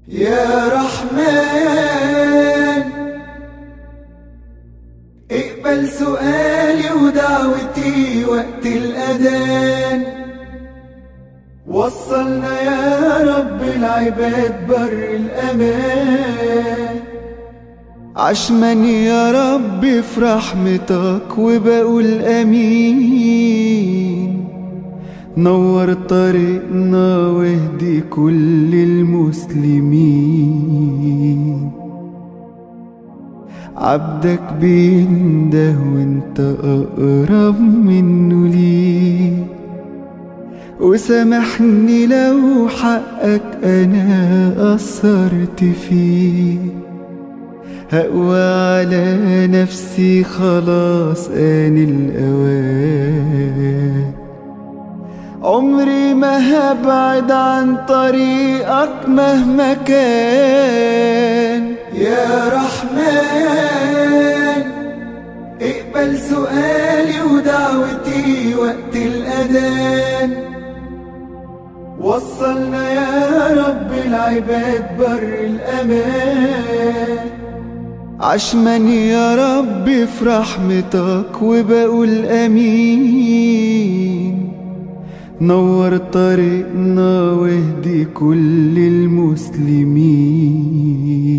يا رحمن اقبل سؤالي ودعوتي وقت الأذان وصلنا يا رب العباد بر الأمان عشمني يا رب في رحمتك وبقول أمين نور طريقنا واهدي كل المسلمين عبدك بينده وانت اقرب منه ليه وسامحني لو حقك انا قصرت فيه هقوى على نفسي خلاص آن الأوان عمري ما هبعد عن طريقك مهما كان يا رحمن اقبل سؤالي ودعوتي وقت الأذان وصلنا يا رب العباد بر الأمان عشمني يا رب في رحمتك وبقول أمين نور طريقنا واهدي كل المسلمين